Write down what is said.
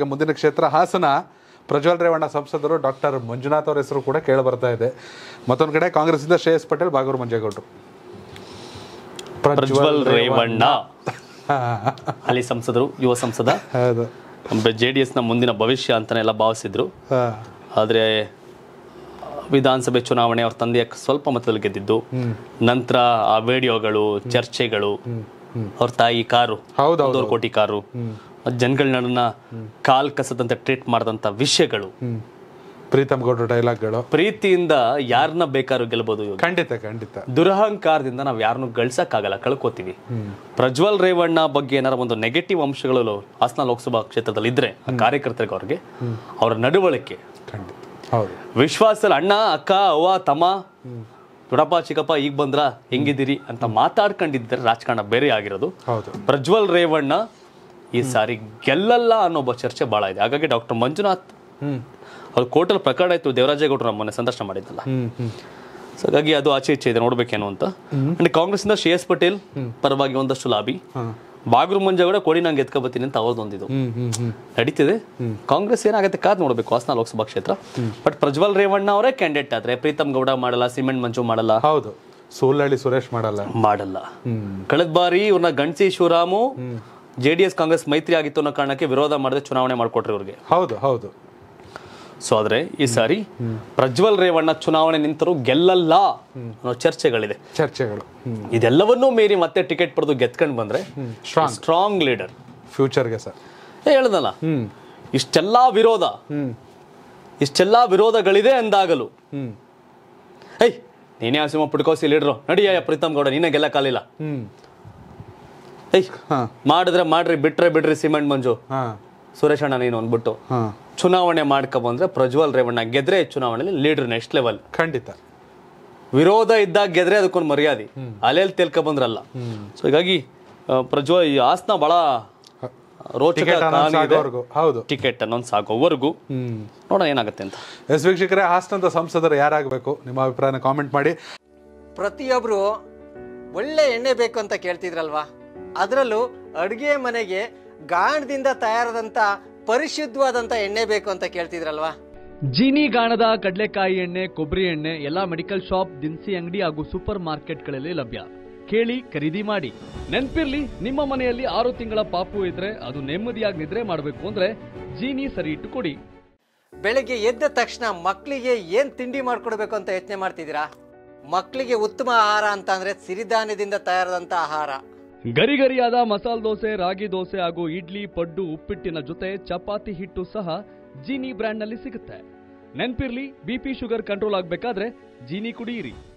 ಈಗ ಮುಂದಿನ ಕ್ಷೇತ್ರ ಹಾಸನ ಪ್ರಜ್ವಲ್ ರೇವಣ್ಣ ಸಂಸದರು ಡಾಕ್ಟರ್ ಮಂಜುನಾಥ್ ಅವರ ಹೆಸರು ಕೂಡ ಕೇಳಿ ಬರ್ತಾ ಇದೆ ಮತ್ತೊಂದು ಕಡೆ ಕಾಂಗ್ರೆಸ್ಸಿಂದ ಶ್ರೇಯಸ್ ಪಟೇಲ್ ಬಾಗೂರು ಮಂಜೇಗೌಡರು ಪ್ರಜ್ವಲ್ ರೇವಣ್ಣ ಅಲ್ಲಿ ಸಂಸದರು ಯುವ ಸಂಸದ ಹೌದು ಜೆ ಡಿ ಎಸ್ನ ಮುಂದಿನ ಭವಿಷ್ಯ ಅಂತಾನೆ ಎಲ್ಲ ಭಾವಿಸಿದ್ರು ಹಾ. ಆದರೆ ವಿಧಾನಸಭೆ ಚುನಾವಣೆ ಅವ್ರ ತಂದೆಯ ಸ್ವಲ್ಪ ಮತದಲ್ಲಿ ಗೆದ್ದಿದ್ದು ನಂತರ ಆ ವಿಡಿಯೋಗಳು ಚರ್ಚೆಗಳು ಅವ್ರ ತಾಯಿ ಕಾರು ಹೌದು, ಒಂದೂವರೆ ಕೋಟಿ ಕಾರು ಜನಗಳ ನಡನ್ನ ಕಾಲ್ ಕಸದಂತೆ ಟ್ರೀಟ್ ಮಾಡಿದಂಥ ವಿಷಯಗಳು ಹ್ಮ್ ಪ್ರೀತಮ್ ಗೌಡ್ರು ಡೈಲಾಗ್ಗಳು ಪ್ರೀತಿಯಿಂದ ಯಾರನ್ನ ಬೇಕಾದ್ರೂ ಗೆಲ್ಬೋದು ಇವಾಗ ಖಂಡಿತ ಖಂಡಿತ ದುರಹಂಕಾರದಿಂದ ನಾವು ಯಾರನ್ನು ಗಳಿಸಕ್ಕಾಗಲ್ಲ ಕಳ್ಕೊತೀವಿ ಪ್ರಜ್ವಲ್ ರೇವಣ್ಣ ಬಗ್ಗೆ ಏನಾರ ಒಂದು ನೆಗೆಟಿವ್ ಅಂಶಗಳು ಹಾಸನ ಲೋಕಸಭಾ ಕ್ಷೇತ್ರದಲ್ಲಿ ಇದ್ರೆ ಆ ಕಾರ್ಯಕರ್ತರಿಗೆ ಅವ್ರಿಗೆ ಅವರ ನಡವಳಿಕೆ ಖಂಡಿತ ಹೌದು ವಿಶ್ವಾಸದಲ್ಲಿ ಅಣ್ಣ ಅಕ್ಕ ಅವ್ವ ತಮ್ಮ ದೊಡ್ಡಪ್ಪ ಚಿಕ್ಕಪ್ಪ ಈಗ ಬಂದ್ರ ಹೆಂಗಿದ್ದೀರಿ ಅಂತ ಮಾತಾಡ್ಕೊಂಡಿದ್ದರೆ ರಾಜಕಾರಣ ಬೇರೆ ಆಗಿರೋದು ಹೌದು ಪ್ರಜ್ವಲ್ ರೇವಣ್ಣ ಈ ಸಾರಿ ಗೆಲ್ಲಲ್ಲ ಅನ್ನೋ ಒಬ್ಬ ಚರ್ಚೆ ಬಹಳ ಇದೆ ಹಾಗಾಗಿ ಡಾಕ್ಟರ್ ಮಂಜುನಾಥ್ ಹ್ಮ್ ಅವ್ರು ಕೋರ್ಟಲ್ ಪ್ರಕರಣ ಆಯ್ತು ದೇವರಾಜೇಗೌಡರು ನಮ್ಮ ಮೊನ್ನೆ ಸಂದರ್ಶನ ಮಾಡಿದ್ದಲ್ಲ ಹ್ಮ್ ಹ್ಮ್ ಸೊ ಹಾಗಾಗಿ ಅದು ಆಚೆ ಈಚೆ ಇದೆ ನೋಡ್ಬೇಕೇನು ಅಂತ ಅಂಡ್ ಕಾಂಗ್ರೆಸ್ಸಿಂದ ಶ್ರೇಯಸ್ ಪಟೇಲ್ ಪರವಾಗಿ ಒಂದಷ್ಟು ಲಾಬಿ ಬಾಗ್ರು ಮಂಜೇಗೌಡ ಕೊಡಿ ನಂಗೆ ಎತ್ಕೊಬತ್ತೀನಿ ಅಂತ ಅವ್ರದ್ದೊಂದಿದು ಹ್ಮ್ ಹ್ಮ್ ಹ್ಮ್ ನಡೀತಿದೆ ಕಾಂಗ್ರೆಸ್ ಏನಾಗುತ್ತೆ ಕಾದ್ ನೋಡ್ಬೇಕು ಹಾಸನ ಲೋಕಸಭಾ ಕ್ಷೇತ್ರ ಬಟ್ ಪ್ರಜ್ವಲ್ ರೇವಣ್ಣ ಅವರೇ ಕ್ಯಾಂಡಿಡೇಟ್ ಆದ್ರೆ ಪ್ರೀತಮ್ ಗೌಡ ಮಾಡಲ್ಲ ಸಿಮೆಂಟ್ ಮಂಜು ಮಾಡಲ್ಲ ಹೌದು ಸೂಲಹಳ್ಳಿ ಸುರೇಶ್ ಮಾಡಲ್ಲ ಮಾಡಲ್ಲ ಹ್ಮ್ ಕಳೆದ ಬಾರಿ ಇವ್ರನ್ನ ಗಣಸಿ Shivaramu J D S Congress ಮೈತ್ರಿ ಆಗಿತ್ತು ಅನ್ನೋ ಕಾರಣಕ್ಕೆ ವಿರೋಧ ಮಾಡದೆ ಚುನಾವಣೆ ಮಾಡ್ಕೊಟ್ರಿ ಇವ್ರಿಗೆ ಹೌದು ಹೌದು ಸೊ ಆದ್ರೆ ಈ ಸಾರಿ ಪ್ರಜ್ವಲ್ ರೇವಣ್ಣ ಚುನಾವಣೆ ನಿಂತರೂ ಗೆಲ್ಲಲ್ಲ ಅನ್ನೋ ಚರ್ಚೆಗಳಿದೆ ಚರ್ಚೆಗಳು ಹ್ಮ್ ಇದೆಲ್ಲವನ್ನೂ ಮೀರಿ ಮತ್ತೆ ಟಿಕೆಟ್ ಪಡೆದು ಗೆದ್ಕೊಂಡ್ ಬಂದ್ರೆ ಸ್ಟ್ರಾಂಗ್ ಸ್ಟ್ರಾಂಗ್ ಲೀಡರ್ ಫ್ಯೂಚರ್ಗೆ ಸರ್ ಹೇಳ್ದಲ್ಲ ಹ್ಮ್ ಇಷ್ಟೆಲ್ಲಾ ವಿರೋಧ ಹ್ಮ್ ಇಷ್ಟೆಲ್ಲಾ ವಿರೋಧಗಳಿದೆ ಅಂದಾಗಲು ಹ್ಮ್ ಏಯ್ ನೀನೇ ಹಸಿಮ ಪುಡ್ಕೋಸಿ ಲೀಡ್ರು ನಡಿಯ ಪ್ರೀತಮ್ ಗೌಡ ನೀನೇ ಗೆಲ್ಲಕ್ಕಾಲಿಲ್ಲ ಹ್ಮ್ ಏಯ್ ಹಾ ಮಾಡಿದ್ರೆ ಮಾಡ್ರಿ ಬಿಟ್ರೆ ಬಿಡ್ರಿ ಸಿಮೆಂಟ್ ಮಂಜು ಹಾ ಸುರೇಶ್ ಅಣ್ಣ ನೀನು ಅಂದ್ಬಿಟ್ಟು ಹಾ ಚುನಾವಣೆ ಮಾಡ್ಕೊ ಬಂದ್ರೆ ಪ್ರಜ್ವಲ್ ರೇವಣ್ಣ ಗೆದ್ರೆ ಚುನಾವಣೆಯಲ್ಲಿ ಲೀಡರ್ ನೆಕ್ಸ್ಟ್ ಲೆವೆಲ್ ಖಂಡಿತ ವಿರೋಧ ಇದ್ದಾಗ ಗೆದ್ರೆ ಅದಕ್ಕೊಂದು ಮರ್ಯಾದೆ ಅಲೆಯಲ್ಲಿ ತೇಲ್ಕ ಬಂದ್ರಲ್ಲ ಸೊ ಹೀಗಾಗಿ ಆ, ಪ್ರಜ್ವಲ್ ಈ ಹಾಸನ ಬಹಳ ರೋಚಕ ಟಿಕೆಟ್ ಅನೌನ್ಸ್ ಕಹಾನಿ ಇದೆ ಆಗೋವರೆಗೂ ಹೌದು ಟಿಕೆಟ್ ಅನ್ನೊಂದು ಸಾಕೋವರೆಗೂ ಹ್ಮ್ ನೋಡೋಣ ಏನಾಗುತ್ತೆ ಅಂತ ಎಸ್ ವೀಕ್ಷಕರೇ ಹಾಸನದ ಸಂಸದರು ಯಾರಾಗಬೇಕು ನಿಮ್ಮ ಅಭಿಪ್ರಾಯನ ಕಾಮೆಂಟ್ ಮಾಡಿ ಪ್ರತಿಯೊಬ್ಬರು ಒಳ್ಳೆ ಎಣ್ಣೆ ಬೇಕು ಅಂತ ಕೇಳ್ತಿದ್ರಲ್ವಾ ಅದರಲ್ಲೂ ಅಡುಗೆ ಮನೆಗೆ ಗಾಣದಿಂದ ತಯಾರಾದಂಥ ಪರಿಶುದ್ಧವಾದಂಥ ಎಣ್ಣೆ ಬೇಕು ಅಂತ ಕೇಳ್ತಿದ್ರಲ್ವಾ ಜೀನಿ ಗಾಣದ ಕಡಲೆಕಾಯಿ ಎಣ್ಣೆ ಕೊಬ್ಬರಿ ಎಣ್ಣೆ ಎಲ್ಲಾ ಮೆಡಿಕಲ್ ಶಾಪ್ ದಿನಸಿ ಅಂಗಡಿ ಹಾಗೂ ಸೂಪರ್ ಮಾರ್ಕೆಟ್ಗಳಲ್ಲಿ ಲಭ್ಯ ಕೇಳಿ ಖರೀದಿ ಮಾಡಿ ನೆನ್ಪಿರ್ಲಿ ನಿಮ್ಮ ಮನೆಯಲ್ಲಿ ಆರು ತಿಂಗಳ ಪಾಪು ಇದ್ರೆ ಅದು ನೆಮ್ಮದಿಯಾಗಿ ನಿದ್ರೆ ಮಾಡಬೇಕು ಅಂದ್ರೆ ಜೀನಿ ಸರಿ ಇಟ್ಟು ಕೊಡಿ ಬೆಳಗ್ಗೆ ಎದ್ದ ತಕ್ಷಣ ಮಕ್ಕಳಿಗೆ ಏನು ತಿಂಡಿ ಮಾಡ್ಕೊಡ್ಬೇಕು ಅಂತ ಯೋಚನೆ ಮಾಡ್ತಿದ್ದೀರಾ ಮಕ್ಕಳಿಗೆ ಉತ್ತಮ ಆಹಾರ ಅಂತ ಅಂದರೆ ಸಿರಿಧಾನ್ಯದಿಂದ ತಯಾರಾದಂಥ ಆಹಾರ ಗರಿಗರಿಯಾದ ಮಸಾಲೆ ದೋಸೆ ರಾಗಿ ದೋಸೆ ಹಾಗೂ ಇಡ್ಲಿ ಪಡ್ಡು ಉಪ್ಪಿಟ್ಟಿನ ಜೊತೆ ಚಪಾತಿ ಹಿಟ್ಟು ಸಹ ಜೀನಿ ಬ್ರ್ಯಾಂಡ್ನಲ್ಲಿ ಸಿಗುತ್ತೆ ನೆನ್ಪಿರ್ಲಿ ಬಿಪಿ ಶುಗರ್ ಕಂಟ್ರೋಲ್ ಆಗಬೇಕಾದ್ರೆ ಜೀನಿ ಕುಡಿಯಿರಿ